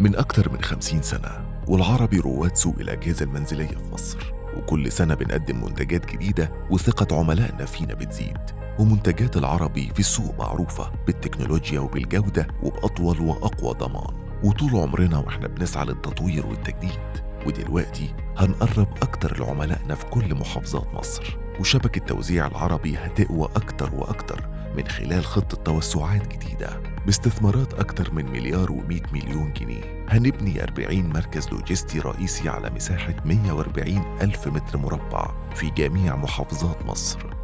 من أكتر من خمسين سنة والعربي رواد سوق الأجهزة المنزلية في مصر وكل سنة بنقدم منتجات جديدة وثقة عملائنا فينا بتزيد ومنتجات العربي في السوق معروفة بالتكنولوجيا وبالجودة وبأطول وأقوى ضمان وطول عمرنا واحنا بنسعى للتطوير والتجديد ودلوقتي هنقرب أكتر لعملائنا في كل محافظات مصر وشبكة توزيع العربي هتقوى أكتر وأكتر من خلال خطة توسعات جديدة باستثمارات أكتر من مليار و100 مليون جنيه هنبني 40 مركز لوجستي رئيسي على مساحة 140 ألف متر مربع في جميع محافظات مصر